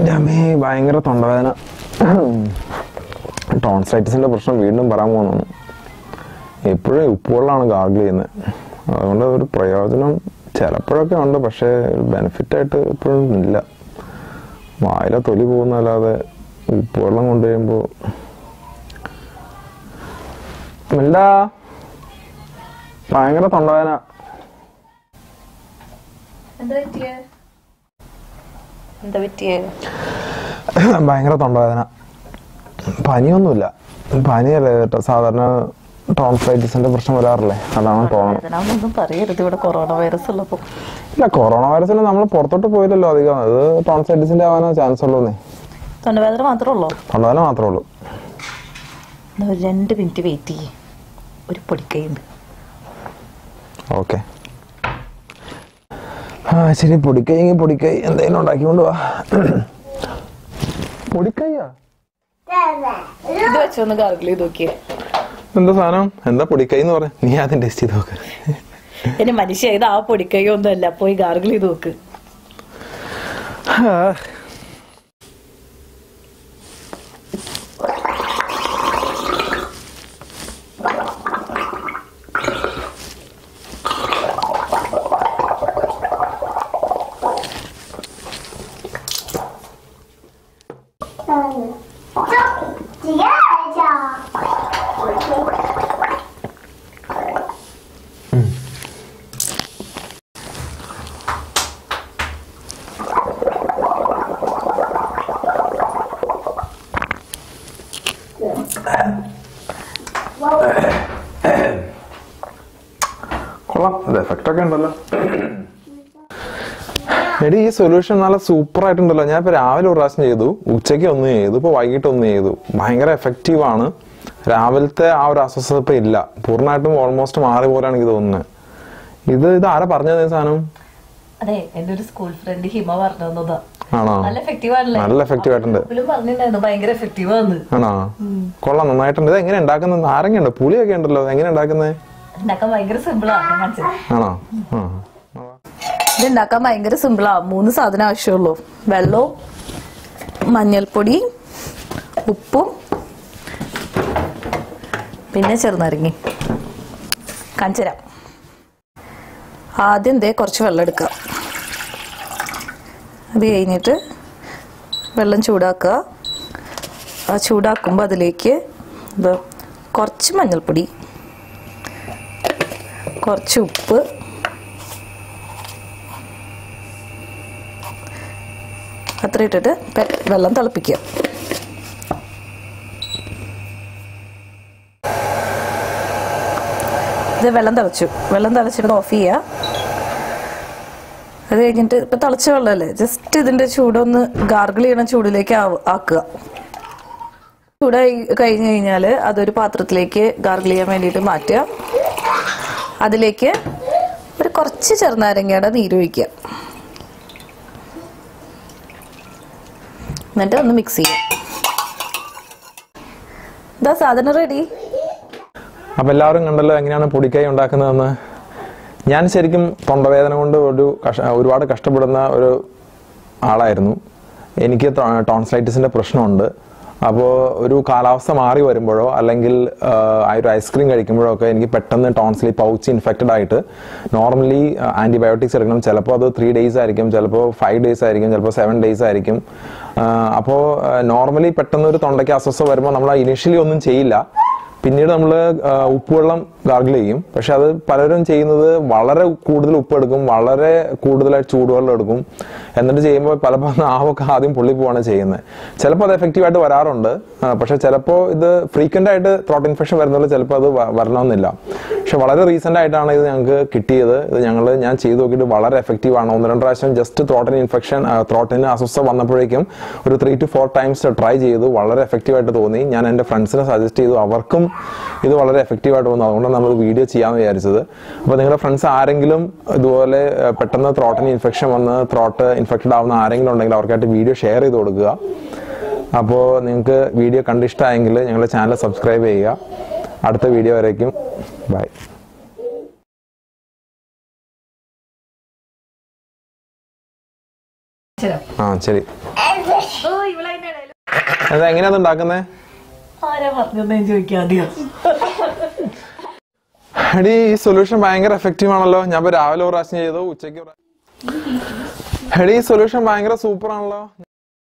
രമേ ഭയങ്കര തൊണ്ടവേദന ടോൺസൈറ്റിസിന്റെ പ്രശ്നം വീണ്ടും പറയാൻ പോകുന്നു എപ്പോഴും ഉപ്പുവെള്ളമാണ് ഗാർഗിൾ ചെയ്യുന്നത് അതുകൊണ്ട് ഒരു പ്രയോജനം ചിലപ്പോഴൊക്കെ ഉണ്ട് പക്ഷേ ബെനിഫിറ്റ് ആയിട്ട് എപ്പോഴും ഇല്ല വായിലെ തൊലി പോകുന്നല്ലാതെ ഉപ്പുവെള്ളം കൊണ്ടുവരുമ്പോൾ മില്ല ഭയങ്കര തൊണ്ടവേദന എന്താ പറ്റിയേ എന്താ പറ്റിയേ ഭയങ്കര തൊണ്ടവേദന പനിയൊന്നുമില്ല പനിയല്ലേ കേട്ടോ സാധാരണ ടോൺസൈറ്റിസിന്റെ പ്രശ്നം വരാറില്ലേ അതാണ് തോന്നുന്നത് ഒന്നും പറയരുത് ഇവിടെ കൊറോണ വൈറസ് ഉള്ളപ്പോ ഇല്ല കൊറോണ വൈറസിന് നമ്മൾ പുറത്തോട്ട് പോയില്ലല്ലോ അധികം അത് ടോൺസൈറ്റിസിന്റെ ആവാനോ ചാൻസ് ഉള്ളൂന്നേ തൊണ്ടവേദന മാത്രമേ ഉള്ളൂ തൊണ്ടവേദന മാത്രമേ ഉള്ളൂ എന്നാ ഒരു രണ്ട് മിനിറ്റ് വെയിറ്റ് ചെയ്യേ ഒരു പൊടിക്കൈയുണ്ട് ഓക്കെ ആ ശരി പൊടിക്കൈ എങ്കിൽ പൊടിക്കൈ എന്തെങ്കിലും ഉണ്ടാക്കിക്കൊണ്ട് വാ പൊടിക്കൈയാ ഇത് വെച്ചൊന്ന് ഗാർഗിൾ ചെയ്ത് നോക്കിയേ എന്താ സാധനം എന്താ പൊടിക്കൈ എന്ന് പറയാ നീ ആദ്യം ടേസ്റ്റ് ചെയ്ത് നോക്ക് എന്റെ മനുഷ്യ ഇത് ആ പൊടിക്കൈ ഒന്നും അല്ല പോയി ഗാർഗിൾ ചെയ്ത് നോക്ക് കൊള്ളാം ഇത് എഫക്റ്റ് ഒക്കെ ഉണ്ടല്ലോ എടി ഈ സൊല്യൂഷൻ നല്ല സൂപ്പർ ആയിട്ടുണ്ടല്ലോ ഞാൻ ഇപ്പൊ രാവിലെ ഒരു പ്രാവശ്യം ചെയ്തു ഉച്ചയ്ക്ക് ഒന്ന് ചെയ്തു ഇപ്പൊ വൈകിട്ട് ഒന്ന് ചെയ്തു ഭയങ്കര എഫക്റ്റീവ് ആണ് രാവിലത്തെ ആ ഒരു അസ്വസ്ഥത ഇപ്പൊ ഇല്ല പൂർണ്ണമായിട്ടും ഓൾമോസ്റ്റ് മാറി പോലെയാണ് എനിക്ക് തോന്നുന്നത് ഇത് ഇത് ആരാ പറഞ്ഞത് ഈ സാധനം അതെ എന്റെ ഒരു സ്കൂൾ ഫ്രണ്ട് ഹിമ പറഞ്ഞു തന്നതാ ആണോ നല്ല എഫക്റ്റീവ് ആണല്ലേ നല്ല എഫക്റ്റീവ് ആയിട്ടുണ്ട് അവളും പറഞ്ഞിട്ടുണ്ടായിരുന്നു ഭയങ്കര എഫക്റ്റീവ് ആണ് ആണോ കൊള്ളാം നന്നായിട്ടുണ്ട് ഇത് എങ്ങനെ ഉണ്ടാക്കുന്നത് നാരങ്ങ ഉണ്ട് പുളിയൊക്കെ ഉണ്ടല്ലോ എങ്ങനെ ഉണ്ടാക്കുന്നത് ഉണ്ടാക്കാൻ ഭയങ്കര സിമ്പിൾ ആണ് ഞാൻ കാണിച്ചത് ആണോ ആ ഇത് ഉണ്ടാക്കാൻ ഭയങ്കര സിമ്പിളാ മൂന്ന് സാധനം ആവശ്യമുള്ളൂ വെള്ളവും മഞ്ഞൾപ്പൊടി ഉപ്പും പിന്നെ ചെറുനാരങ്ങി കാണിച്ചുതരാം ആദ്യം ദേ കുറച്ച് വെള്ളം എടുക്കുക അത് കഴിഞ്ഞിട്ട് വെള്ളം ചൂടാക്കുക ആ ചൂടാക്കുമ്പോൾ അതിലേക്ക് ഇത് കുറച്ച് മഞ്ഞൾപ്പൊടി കുറച്ച് ഉപ്പ് അത്ര ഇട്ടിട്ട് പെ- വെള്ളം തിളപ്പിക്കുക ഇത് വെള്ളം തിളച്ചു വെള്ളം തിളച്ചിട്ട് ഓഫ് ചെയ്യുക അത് കഴിഞ്ഞിട്ട് ഇപ്പൊ തിളച്ച വെള്ളമല്ലേ ജസ്റ്റ് ഇതിന്റെ ചൂടൊന്ന് ഗാർഗിൾ ചെയ്യണ ചൂടിലേക്ക് ആവ- ആക്കുക ചൂടായി കഴിഞ്ഞു കഴിഞ്ഞാൽ അതൊരു പാത്രത്തിലേക്ക് ഗാർഗിൾ ചെയ്യാൻ വേണ്ടിയിട്ട് മാറ്റുക അതിലേക്ക് ഒരു കുറച്ച് ചെറുനാരങ്ങയുടെ നീര് ഒഴിക്കുക എന്നിട്ട് ഒന്ന് മിക്സ് ചെയ്യാം ഇതാ സാധനം റെഡി അപ്പൊ എല്ലാവരും കണ്ടല്ലോ എങ്ങനെയാണ് പൊടിക്കൈ ഉണ്ടാക്കുന്നതെന്ന് ഞാൻ ശരിക്കും തൊണ്ടവേദന കൊണ്ട് ഒരു കഷ ഒരുപാട് കഷ്ടപ്പെടുന്ന ഒരു ആളായിരുന്നു എനിക്ക് ടോൺസൈറ്റിസിന്റെ പ്രശ്നമുണ്ട് അപ്പോൾ ഒരു കാലാവസ്ഥ മാറി വരുമ്പോഴോ അല്ലെങ്കിൽ ആ, ആ ഒരു ഐസ്ക്രീം കഴിക്കുമ്പോഴോ ഒക്കെ എനിക്ക് പെട്ടെന്ന് ടോൺസിലി പൗച്ച് ഇൻഫെക്റ്റഡ് ആയിട്ട് നോർമലി ആന്റിബയോട്ടിക്സ് എടുക്കണം ചിലപ്പോൾ അത് ത്രീ ഡേയ്സ് ആയിരിക്കും ചിലപ്പോൾ ഫൈവ് ഡേയ്സ് ആയിരിക്കും ചിലപ്പോൾ സെവൻ ഡേയ്സ് ആയിരിക്കും അപ്പോൾ നോർമലി പെട്ടെന്ന് ഒരു തൊണ്ടയ്ക്ക് അസ്വസ്ഥ വരുമ്പോൾ നമ്മൾ ഇനിഷ്യലി ഒന്നും ചെയ്യില്ല പിന്നീട് നമ്മൾ ഉപ്പുവെള്ളം ഗാർഗിൾ ചെയ്യും പക്ഷെ അത് പലരും ചെയ്യുന്നത് വളരെ കൂടുതൽ ഉപ്പ് എടുക്കും വളരെ കൂടുതലായിട്ട് ചൂടുവെള്ളം എടുക്കും എന്നിട്ട് ചെയ്യുമ്പോൾ പലപ്പോൾ നാവൊക്കെ ആദ്യം പൊള്ളി പോവാണ് ചെയ്യുന്നത് ചിലപ്പോൾ അത് എഫക്റ്റീവ് ആയിട്ട് വരാറുണ്ട് ആ, പക്ഷെ ചിലപ്പോൾ ഇത് ഫ്രീക്വന്റ് ആയിട്ട് ത്രോട്ട് ഇൻഫെക്ഷൻ വരുന്നത് ചിലപ്പോൾ അത് വ- വരണമെന്നില്ല പക്ഷെ വളരെ റീസെന്റ് ആയിട്ടാണ് ഇത് ഞങ്ങൾക്ക് കിട്ടിയത് ഇത് ഞങ്ങൾ ഞാൻ ചെയ്ത് നോക്കിയിട്ട് വളരെ എഫക്റ്റീവ് ആണ് ഒന്ന് രണ്ട് പ്രാവശ്യം ജസ്റ്റ് ത്രോട്ടിന് ഇൻഫെക്ഷൻ ത്രോട്ടിന് അസ്വസ്ഥ വന്നപ്പോഴേക്കും ഒരു three two four times try ചെയ്തു വളരെ എഫക്റ്റീവ് ആയിട്ട് തോന്നി ഞാൻ എൻ്റെ ഫ്രണ്ട്സിനെ സജസ്റ്റ് ചെയ്തു അവർക്കും ഇത് വളരെ എഫക്റ്റീവ് ആയിട്ട് തോന്നുന്നു അതുകൊണ്ടാണ് നമ്മൾ വീഡിയോ ചെയ്യാമെന്ന് വിചാരിച്ചത് അപ്പോൾ നിങ്ങളുടെ ഫ്രണ്ട്സ് ആരെങ്കിലും ഇതുപോലെ ഏഹ്, പെട്ടെന്ന് ത്രോട്ടിന് ഇൻഫെക്ഷൻ വന്ന് ത്രോട്ട് ഇൻഫെക്റ്റഡ് ആവുന്ന ആരെങ്കിലും ഉണ്ടെങ്കിൽ അവർക്കായിട്ട് വീഡിയോ ഷെയർ ചെയ്ത് കൊടുക്കുക അപ്പോൾ നിങ്ങൾക്ക് വീഡിയോ കണ്ടിഷ്ടമായെങ്കിൽ ഞങ്ങളുടെ ചാനൽ സബ്സ്ക്രൈബ് ചെയ്യുക അടുത്ത വീഡിയോ വരേക്കും ബൈ ആ ശരി ഓ ഇവിടെ അത് എങ്ങനെയാ ഉണ്ടാക്കുന്നത് ആരാ പറഞ്ഞെന്ന് ചോദിക്കാതെയോ എടി ഈ സൊല്യൂഷൻ ഭയങ്കര എഫക്റ്റീവ് ആണല്ലോ ഞാൻ ഇപ്പൊ രാവിലെ ഒരു പ്രാവശ്യം ചെയ്തു ഉച്ചയ്ക്ക് ഒരു പ്രാവശ്യം- എടി ഈ സൊല്യൂഷൻ ഭയങ്കര സൂപ്പർ ആണല്ലോ